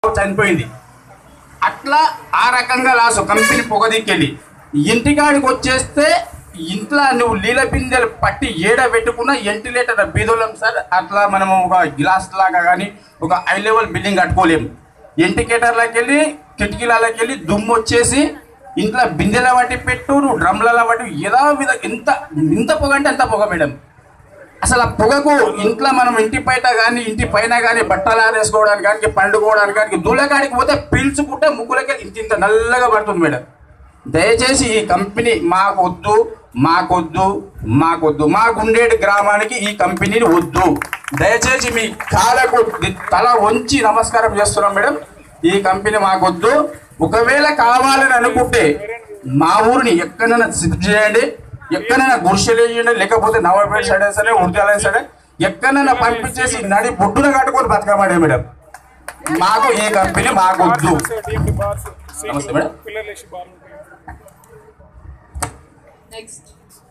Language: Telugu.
చనిపోయింది అట్లా ఆ రకంగా లాసు కంపెనీ పొగదిక్కెళ్ళి ఇంటికాడికి వచ్చేస్తే ఇంట్లో నువ్వు నీళ్ళ బిందెలు పట్టి ఏడ పెట్టుకున్న వెంటిలేటర్ బీదోళ్ళం సార్ అట్లా మనము ఒక గ్లాస్ లాగా కానీ ఒక హై లెవెల్ బిల్డింగ్ కట్టుకోలేము వెంటికేటర్లోకి వెళ్ళి కిటికీలకి వెళ్ళి దుమ్ము వచ్చేసి ఇంట్లో బిందెల పట్టి పెట్టు నువ్వు డ్రమ్ల పట్టి ఏదో విధ ఎంత ఇంత పొగ అంటే అంత పొగ మేడం అసలు ఆ పొగకు ఇంట్లో మనం ఇంటి బయట కానీ ఇంటి పైన కానీ బట్టలు ఆరేసుకోవడానికి కానీ పండుకోవడానికి కానీ దూలకాడికి పోతే పీల్చుకుంటే ముగ్గులకి ఇంత ఇంత నల్లగా పడుతుంది మేడం దయచేసి ఈ కంపెనీ మాకొద్దు మాకొద్దు మాకొద్దు మా గుండేటి గ్రామానికి ఈ కంపెనీని వద్దు దయచేసి మీ కాలకు తల వంచి నమస్కారం చేస్తున్నాం మేడం ఈ కంపెనీ మాకొద్దు ఒకవేళ కావాలని అనుకుంటే మా ఊరిని ఎక్కడైనా షిఫ్ట్ చేయండి ఎక్కడైనా గుడిసెలు వేయండి లేకపోతే నవాపేట సైడ్ అయినా సరే ఉడికాల సరే ఎక్కడైనా పంపించేసి నడి బొడ్డున కట్టుకొని బతకమాడే మేడం మాకు ఈ కంపెనీ మాకొద్దు నమస్తే మేడం పిల్లలు వేసి బార్లు ఉంటాయి నెక్స్ట్